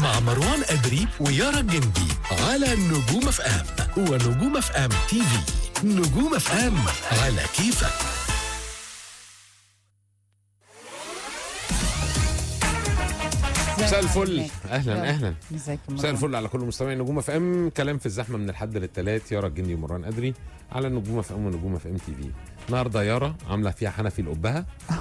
مع مروان أدري ويارا الجندي على نجوم اف ام ونجوم اف ام تي في نجوم اف ام على كيفك مساء الفل اهلا اهلا ازيك يا مساء مروان؟ الفل على كل مستمعي نجوم اف ام كلام في الزحمه من الحد للثلاث يارا الجندي ومروان ادري على نجوم اف ام ونجوم اف ام تي في النهارده يارا عامله فيها حنفي لقبها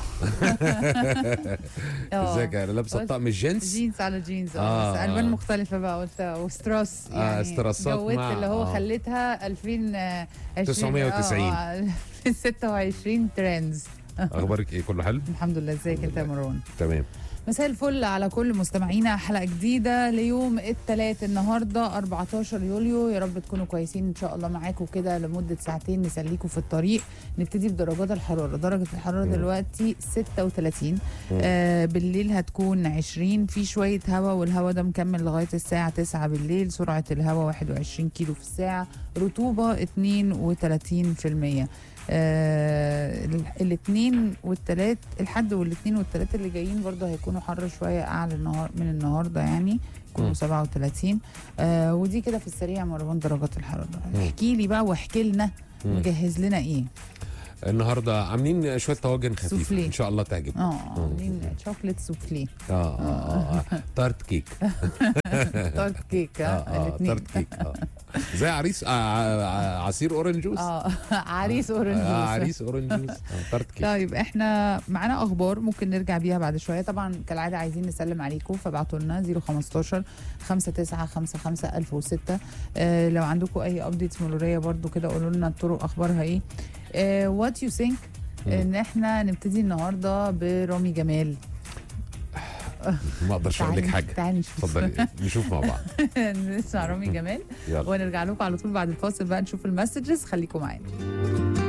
آه. ازيك يا لابسه قلت طقم الجينز جينز على جينز آه، اه بس الوان آه. مختلفه بقى قلت وستراس آه، يعني استراسات جوت مع- اللي هو آه. خليتها 2020 990. آه، آه، 26 ترندز اخبارك ايه كله حلو الحمد لله ازيك انت يا مروان تمام مساء الفل على كل مستمعينا حلقه جديده ليوم الثلاث النهارده 14 يوليو يا رب تكونوا كويسين ان شاء الله معاكم كده لمده ساعتين نسليكم في الطريق نبتدي بدرجات الحراره درجه الحراره مم. دلوقتي 36 مم. آه بالليل هتكون 20 في شويه هواء والهواء ده مكمل لغايه الساعه 9 بالليل سرعه الهواء 21 كيلو في الساعه رطوبه 32% آه الاثنين والثلاث الحد والاثنين والثلاث اللي جايين برضه هيكونوا حر شويه اعلى النهار من النهارده يعني يكونوا مم. 37 آه ودي كده في السريع مروان درجات الحراره مم. احكي لي بقى واحكي لنا مم. مجهز لنا ايه النهارده عاملين شويه طواجن خفيفه سوفلي. ان شاء الله تعجبكم اه مم. عاملين شوكليت سوفلي اه اه اه, آه. تارت كيك تارت كيك اه اه اه الاثنين تارت كيك اه زي عريس آه ع- عصير اورنج جوس اه عريس اورنج آه جوس. عريس اورنج جوس آه تارت كيك طيب احنا معانا اخبار ممكن نرجع بيها بعد شويه طبعا كالعاده عايزين نسلم عليكم فابعتوا لنا 015 5955 1006 اه لو عندكم اي ابديتس مروريه برضو كده قولوا لنا الطرق اخبارها ايه وات يو ثينك مم. ان احنا نبتدي النهارده برامي جمال ما اقدرش اقول لك تعالي- حاجه تعالي نشوف اتفضلي نشوف مع بعض نسمع رامي جمال يلا ونرجع لكم على طول بعد الفاصل بقى نشوف المسجز خليكم معانا